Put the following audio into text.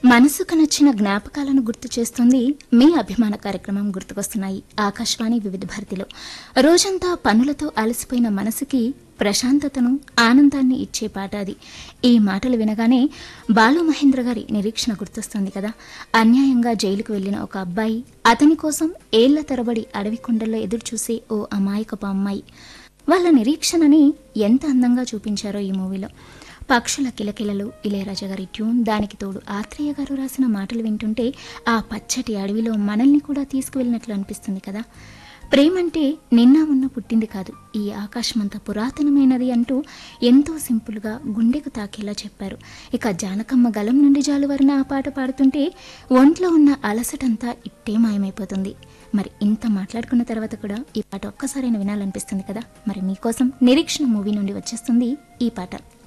మనసుకు నచ్చిన జ్ఞాపకాలను గుర్తు చేస్తుంది మీ అభిమాన కార్యక్రమం గుర్తుకొస్తున్నాయి ఆకాశవాణి వివిధ భారతిలో రోజంతా పనులతో అలసిపోయిన మనసుకి ప్రశాంతతను ఆనందాన్ని ఇచ్చే పాట అది ఈ మాటలు వినగానే బాలు మహేంద్ర గారి నిరీక్షణ గుర్తొస్తుంది కదా అన్యాయంగా జైలుకు వెళ్లిన ఒక అబ్బాయి అతని కోసం ఏళ్ల తరబడి అడవి కొండల్లో ఎదురు చూసే ఓ అమాయకపు అమ్మాయి వాళ్ళ నిరీక్షణని ఎంత అందంగా చూపించారో ఈ మూవీలో పక్షుల కిలకిలలు ఇళయరాజా గారి ట్యూన్ దానికి తోడు ఆత్రేయ గారు రాసిన మాటలు వింటుంటే ఆ పచ్చటి అడవిలో మనల్ని కూడా తీసుకువెళ్ళినట్లు అనిపిస్తుంది కదా ప్రేమంటే నిన్న మొన్న పుట్టింది కాదు ఈ ఆకాశమంత పురాతనమైనది అంటూ ఎంతో సింపుల్గా గుండెకు తాకేలా చెప్పారు ఇక జానకమ్మ గలం నుండి జాలువారిన ఆ పాట పాడుతుంటే ఒంట్లో ఉన్న అలసటంతా ఇట్టే మాయమైపోతుంది మరి ఇంత మాట్లాడుకున్న తర్వాత కూడా ఈ పాట ఒక్కసారైనా వినాలనిపిస్తుంది కదా మరి మీకోసం నిరీక్షణ మూవీ నుండి వచ్చేస్తుంది ఈ పాట